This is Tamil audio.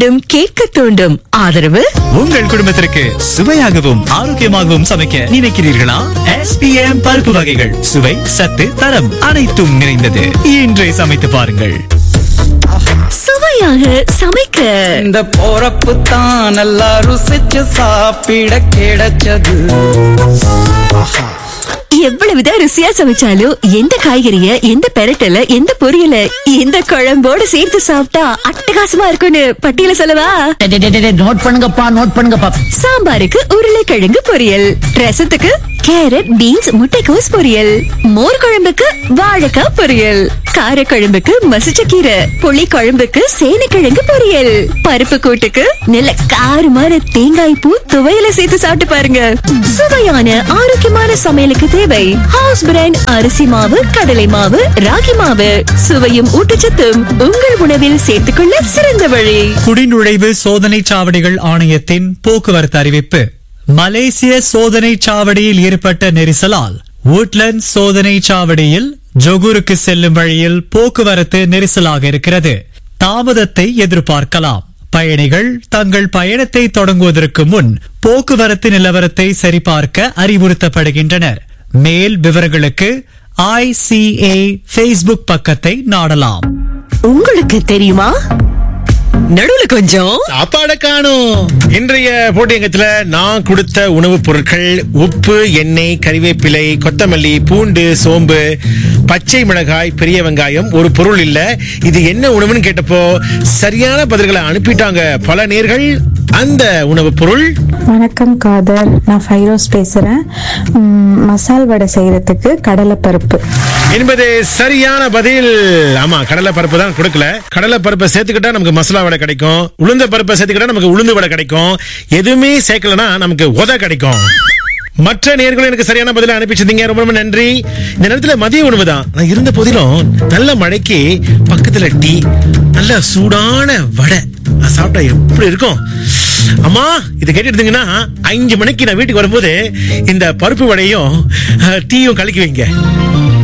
மீண்டும் கேட்க தூண்டும் ஆதரவு உங்கள் குடும்பத்திற்கு சுவையாகவும் ஆரோக்கியமாகவும் சமைக்க நினைக்கிறீர்களா எஸ்பிஎம் பருப்பு வகைகள் சுவை சத்து தரம் அனைத்தும் நிறைந்தது இன்றே சமைத்து பாருங்கள் சுவையாக சமைக்க இந்த போறப்பு தான் நல்லா ருசிச்சு சாப்பிட கிடைச்சது எவ்வளவுதான் ருசியா சமைச்சாலும் எந்த காய்கறிய எந்த பெரட்டல எந்த பொரியல எந்த குழம்போட சேர்த்து சாப்பிட்டா அட்டகாசமா இருக்கும்னு பட்டியல சொல்லவா நோட் பண்ணுங்கப்பா நோட் பண்ணுங்கப்பா சாம்பாருக்கு உருளைக்கிழங்கு பொரியல் ரசத்துக்கு கேரட் பீன்ஸ் முட்டைக்கோஸ் பொரியல் மோர் குழம்புக்கு வாழைக்காய் பொரியல் காரக்குழம்புக்கு மசிச்சக்கீரை புளி குழம்புக்கு சேனைக்கிழங்கு பொரியல் பருப்பு கூட்டுக்கு நல்ல காரமான தேங்காய் பூ துவையில சேர்த்து சாப்பிட்டு பாருங்க சுவையான ஆரோக்கியமான சமையலுக்கு தேவை ஹவுஸ் பிராண்ட் அரிசி மாவு கடலை மாவு ராகி மாவு சுவையும் ஊட்டச்சத்தும் உங்கள் உணவில் சேர்த்துக்கொள்ள சிறந்த வழி குடிநுழைவு சோதனை சாவடிகள் ஆணையத்தின் போக்குவரத்து அறிவிப்பு மலேசிய சோதனை சாவடியில் ஏற்பட்ட நெரிசலால் woodlands சோதனை சாவடியில் ஜொகூருக்கு செல்லும் வழியில் போக்குவரத்து நெரிசலாக இருக்கிறது தாமதத்தை எதிர்பார்க்கலாம் பயணிகள் தங்கள் பயணத்தை தொடங்குவதற்கு முன் போக்குவரத்து நிலவரத்தை சரிபார்க்க அறிவுறுத்தப்படுகின்றனர் மேல் விவரங்களுக்கு ஐசிஏ ஃபேஸ்புக் பக்கத்தை நாடலாம் உங்களுக்கு தெரியுமா நடுவுல கொஞ்சம் சாப்பாட காணும் இன்றைய போட்டியங்கத்துல நான் கொடுத்த உணவுப் பொருட்கள் உப்பு எண்ணெய் கறிவேப்பிலை கொத்தமல்லி பூண்டு சோம்பு பச்சை மிளகாய் பெரிய வெங்காயம் ஒரு பொருள் இல்ல இது என்ன உணவுன்னு கேட்டப்போ சரியான பதில்களை அனுப்பிட்டாங்க பல நேர்கள் அந்த உணவுப் பொருள் வணக்கம் காதர் நான் ஃபைரோஸ் பேசுகிறேன் மசால் வடை செய்கிறதுக்கு கடலைப்பருப்பு என்பது சரியான பதில் ஆமா கடலை பருப்பு தான் கொடுக்கல கடலை பருப்பை சேர்த்துக்கிட்டா நமக்கு மசாலா வடை கிடைக்கும் உளுந்த பருப்பை சேர்த்துக்கிட்டா நமக்கு உளுந்து வடை கிடைக்கும் எதுவுமே சேர்க்கலனா நமக்கு உத கிடைக்கும் மற்ற நேர்களும் எனக்கு சரியான பதில அனுப்பிச்சிருந்தீங்க ரொம்ப ரொம்ப நன்றி இந்த நேரத்துல மதிய உணவு தான் நான் இருந்த போதிலும் நல்ல மழைக்கு பக்கத்துல டீ நல்ல சூடான வடை அது சாப்பிட்டா எப்படி இருக்கும் அம்மா இது கேட்டுட்டீங்கன்னா அஞ்சு மணிக்கு நான் வீட்டுக்கு வரும்போது இந்த பருப்பு வடையும் அஹ், டீயும் கலக்கி வைங்க